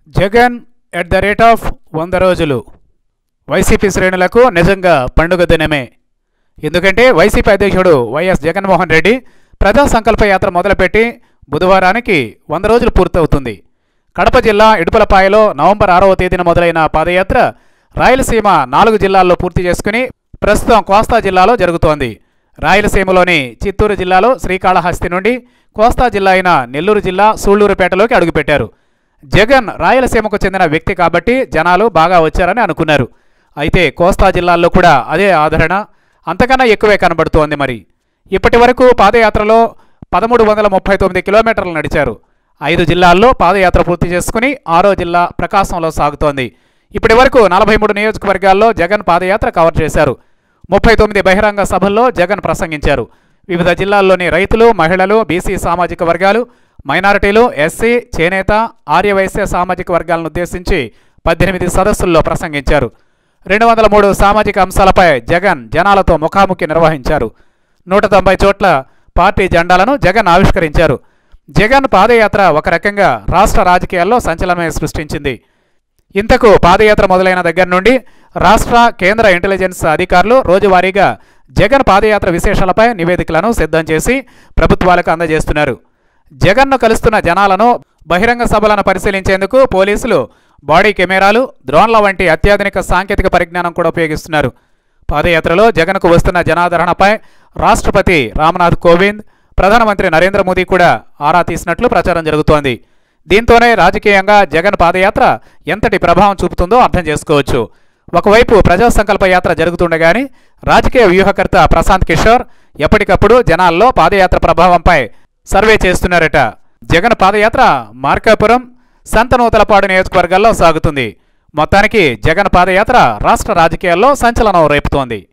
Jagan at the rate of వంద రోజులు YCP శ్రేణులకు నిజంగా పండుగ దినమే ఎందుకంటే వైసీపీ అధ్యక్షుడు వైఎస్ జగన్మోహన్ రెడ్డి ప్రజా సంకల్ప యాత్ర మొదలుపెట్టి బుధవారానికి వంద రోజులు పూర్తవుతుంది కడప జిల్లా ఇడుపులపాయలో నవంబర్ ఆరవ తేదీన మొదలైన పాదయాత్ర రాయలసీమ నాలుగు జిల్లాల్లో పూర్తి చేసుకుని ప్రస్తుతం కోస్తా జిల్లాలో జరుగుతోంది రాయలసీమలోని చిత్తూరు జిల్లాలో శ్రీకాళహస్తి నుండి కోస్తా జిల్లా అయిన నెల్లూరు జిల్లా సూళ్లూరుపేటలోకి అడుగుపెట్టారు జగన్ రాయలసీమకు చెందిన వ్యక్తి కాబట్టి జనాలు బాగా వచ్చారని అనుకున్నారు అయితే కోస్తా జిల్లాల్లో కూడా అదే ఆదరణ అంతకన్నా ఎక్కువే కనబడుతోంది మరి ఇప్పటి వరకు పాదయాత్రలో పదమూడు వందల ముప్పై తొమ్మిది కిలోమీటర్లు నడిచారు ఐదు జిల్లాల్లో పాదయాత్ర పూర్తి చేసుకుని ఆరో జిల్లా ప్రకాశంలో సాగుతోంది ఇప్పటి వరకు నలభై మూడు నియోజకవర్గాల్లో జగన్ పాదయాత్ర కవర్ చేశారు ముప్పై తొమ్మిది బహిరంగ సభల్లో జగన్ ప్రసంగించారు వివిధ జిల్లాల్లోని రైతులు మహిళలు బీసీ సామాజిక వర్గాలు మైనారిటీలు ఎస్సీ చేనేత ఆర్యవైశ్య సామాజిక వర్గాలను ఉద్దేశించి పద్దెనిమిది సదస్సుల్లో ప్రసంగించారు రెండు వందల మూడు సామాజిక అంశాలపై జగన్ జనాలతో ముఖాముఖి నిర్వహించారు నూట తొంభై చోట్ల పార్టీ జెండాలను జగన్ ఆవిష్కరించారు జగన్ పాదయాత్ర ఒక రకంగా రాష్ట్ర రాజకీయాల్లో సంచలనమే సృష్టించింది ఇంతకు పాదయాత్ర మొదలైన దగ్గర నుండి రాష్ట్ర కేంద్ర ఇంటెలిజెన్స్ అధికారులు రోజువారీగా జగన్ పాదయాత్ర విశేషాలపై నివేదికలను సిద్ధం చేసి ప్రభుత్వాలకు అందజేస్తున్నారు జగన్ను కలుస్తున్న జనాలను బహిరంగ సభలను పరిశీలించేందుకు పోలీసులు బాడీ కెమెరాలు డ్రోన్ల వంటి అత్యాధునిక సాంకేతిక పరిజ్ఞానం కూడా ఉపయోగిస్తున్నారు పాదయాత్రలో జగన్కు వస్తున్న జనాదరణపై రాష్ట్రపతి రామ్నాథ్ కోవింద్ ప్రధానమంత్రి నరేంద్ర మోదీ కూడా ఆరా తీసినట్లు ప్రచారం జరుగుతోంది దీంతోనే రాజకీయంగా జగన్ పాదయాత్ర ఎంతటి ప్రభావం చూపుతుందో అర్థం చేసుకోవచ్చు ఒకవైపు ప్రజా సంకల్ప యాత్ర జరుగుతుండగానే రాజకీయ వ్యూహకర్త ప్రశాంత్ కిషోర్ ఎప్పటికప్పుడు జనాల్లో పాదయాత్ర ప్రభావంపై సర్వే చేస్తున్నారట జగన్ పాదయాత్ర మార్కాపురం సంతనూతలపాడు నియోజకవర్గాల్లో సాగుతుంది మొత్తానికి జగన్ పాదయాత్ర రాష్ట్ర రాజకీయాల్లో సంచలనం రేపుతోంది